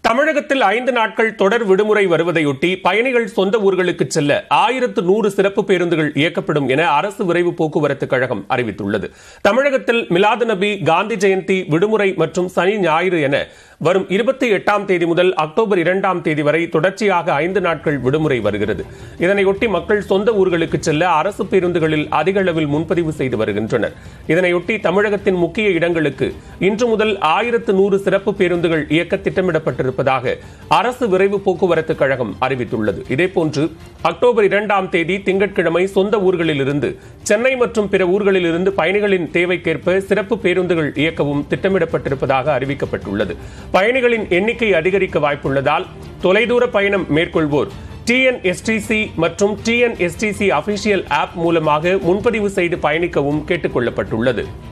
தமிழகத்தில் ஐந்து நாட்கள் தொடர் விடுமுறை வருவதையொட்டி பயணிகள் சொந்த ஊர்களுக்கு செல்ல ஆயிரத்து நூறு சிறப்பு பேருந்துகள் இயக்கப்படும் என அரசு விரைவு போக்குவரத்து கழகம் அறிவித்துள்ளது தமிழகத்தில் மிலாது நபி காந்தி ஜெயந்தி விடுமுறை மற்றும் சனி ஞாயிறு என வரும் இருபத்தி எட்டாம் தேதி முதல் அக்டோபர் இரண்டாம் தேதி வரை தொடர்ச்சியாக ஐந்து நாட்கள் விடுமுறை வருகிறது இதனையொட்டி மக்கள் சொந்த ஊர்களுக்கு செல்ல அரசு பேருந்துகளில் அதிக அளவில் முன்பதிவு செய்து வருகின்றனர் இதனையொட்டி தமிழகத்தின் முக்கிய இடங்களுக்கு இன்று முதல் ஆயிரத்து நூறு சிறப்பு பேருந்துகள் இயக்க திட்டமிடப்பட்டிருப்பதாக அரசு விரைவு போக்குவரத்து கழகம் அறிவித்துள்ளது இதேபோன்று அக்டோபர் இரண்டாம் தேதி திங்கட்கிழமை சொந்த ஊர்களில் இருந்து சென்னை மற்றும் பிற ஊர்களில் இருந்து பயணிகளின் தேவைக்கேற்ப சிறப்பு பேருந்துகள் இயக்கவும் திட்டமிடப்பட்டிருப்பதாக அறிவிக்கப்பட்டுள்ளது பயணிகளின் எண்ணிக்கை அதிகரிக்க வாய்ப்புள்ளதால் தொலைதூர பயணம் மேற்கொள்வோர் டிஎன்எஸ்டிசி மற்றும் டிஎன்எஸ்டிசி அபிஷியல் ஆப் மூலமாக முன்பதிவு செய்து பயணிக்கவும் கேட்டுக் கொள்ளப்பட்டுள்ளது